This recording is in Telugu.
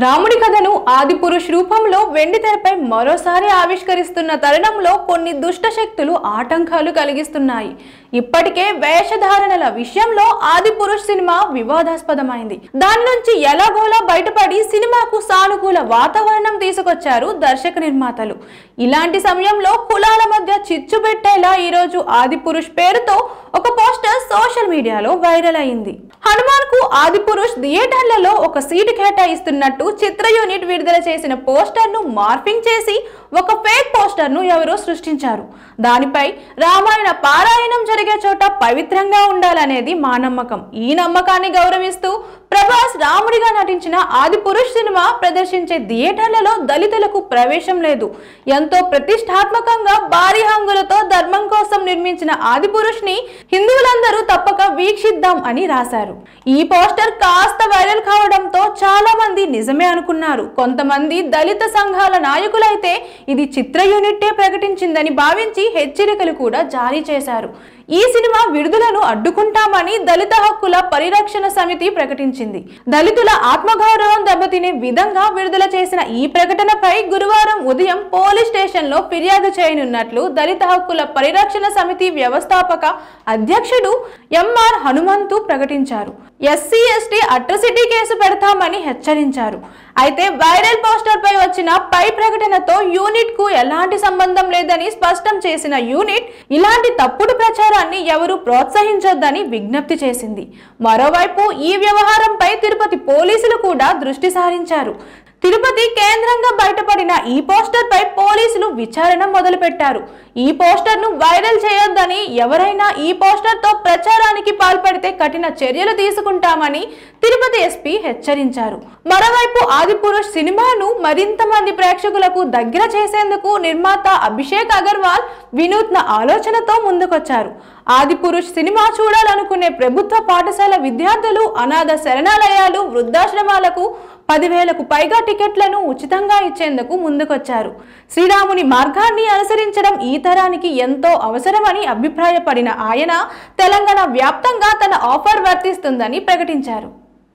రాముడి కథను ఆది పురుష్ రూపంలో వెండి తెరపై మరోసారి ఆవిష్కరిస్తున్న తరుణంలో కొన్ని దుష్ట శక్తులు ఆటంకాలు కలిగిస్తున్నాయి ఇప్పటికే వేషధారణల విషయంలో ఆది పురుష్ సినిమా వివాదాస్పదమైంది దాని నుంచి ఎలాగోలా బయటపడి సినిమాకు సానుకూల వాతావరణం తీసుకొచ్చారు దర్శక నిర్మాతలు ఇలాంటి సమయంలో కులాల మధ్య చిచ్చు పెట్టేలా ఈరోజు ఆది పురుష్ పేరుతో ఒక పోస్టర్ సోషల్ మీడియాలో వైరల్ అయింది హనుమాన్ కు ఆది పురుష్ థియేటర్లలో ఒక సీటు కేటాయిస్తున్నట్టు చిత్ర యూనిట్ విడుదల చేసిన పోస్టర్ ను మార్పింగ్ చేసి ఒక ఫేక్ పోస్టర్ ను ఎవరో సృష్టించారు దానిపై రామాయణ పారాయణం జరిగే చోట పవిత్రంగా ఉండాలనేది మా నమ్మకం ఈ నమ్మకాన్ని గౌరవిస్తూ ప్రభాస్ రాముడిగా నటించిన ఆది పురుష్ సినిమా ప్రదర్శించే థియేటర్లలో దళితులకు ప్రవేశం లేదు ఎంతో ప్రతిష్టాత్మకంగా భారీ హంగులతో ధర్మం కోసం నిర్మించిన ఆది పురుష్ ని హిందువులందరూ తప్పక వీక్షిద్దాం అని రాశారు ఈ పోస్టర్ కాస్త వైరల్ కావడంతో చాలా మంది నిజమే అనుకున్నారు కొంతమంది దళిత సంఘాల నాయకులైతే ఇది చిత్ర యూనిట్టే ప్రకటించిందని భావించి హెచ్చరికలు కూడా జారీ చేశారు ఈ సినిమా విడుదలను అడ్డుకుంటామని దళిత హక్కుల పరిరక్షణ సమితి ప్రకటించింది దళితుల ఆత్మగౌరవం దెబ్బతినే విధంగా విడుదల చేసిన ఈ ప్రకటనపై గురువారం ఉదయం పోలీస్ స్టేషన్లో ఫిర్యాదు చేయనున్నట్లు దళిత హక్కుల పరిరక్షణ సమితి వ్యవస్థాపక అధ్యక్షుడు ఎంఆర్ హనుమంతు ప్రకటించారు ఎస్సీ ఎస్టీ అట్రసిటీ కేసు పెడతామని హెచ్చరించారు అయితే వైరల్ పోస్టర్ పై వచ్చిన పై ప్రకటనతో యూనిట్ కు ఎలాంటి సంబంధం లేదని స్పష్టం చేసిన యూనిట్ ఇలాంటి తప్పుడు ప్రచారాన్ని ఎవరు ప్రోత్సహించొద్దని విజ్ఞప్తి చేసింది మరోవైపు ఈ వ్యవహారంపై తిరుపతి పోలీసులు కూడా దృష్టి సారించారు తిరుపతి కేంద్రంగా బయటపడిన ఈ పోస్టర్ పై పోలీసులు విచారణ మొదలుపెట్టారు ఈ పోస్టర్ ను వైరల్ చేయొద్దని ఎవరైనా ఈ పోస్టర్ తో ప్రచారానికి పాల్పడితే కఠిన చర్యలు తీసుకుంటామని తిరుపతి ఎస్పీ హెచ్చరించారు మరోవైపు ఆదిపురుష్ సినిమాను మరింత మంది ప్రేక్షకులకు దగ్గర చేసేందుకు నిర్మాత అభిషేక్ అగర్వాల్ వినూత్న ఆలోచనతో ముందుకొచ్చారు ఆదిపురుష్ సినిమా చూడాలనుకునే ప్రభుత్వ పాఠశాల విద్యార్థులు అనాథ శరణాలయాలు వృద్ధాశ్రమాలకు పదివేలకు పైగా టికెట్లను ఉచితంగా ఇచ్చేందుకు ముందుకొచ్చారు శ్రీరాముని మార్గాన్ని అనుసరించడం ఈ తరానికి ఎంతో అవసరమని అభిప్రాయపడిన ఆయన తెలంగాణ వ్యాప్తంగా తన ఆఫర్ వర్తిస్తుందని ప్రకటించారు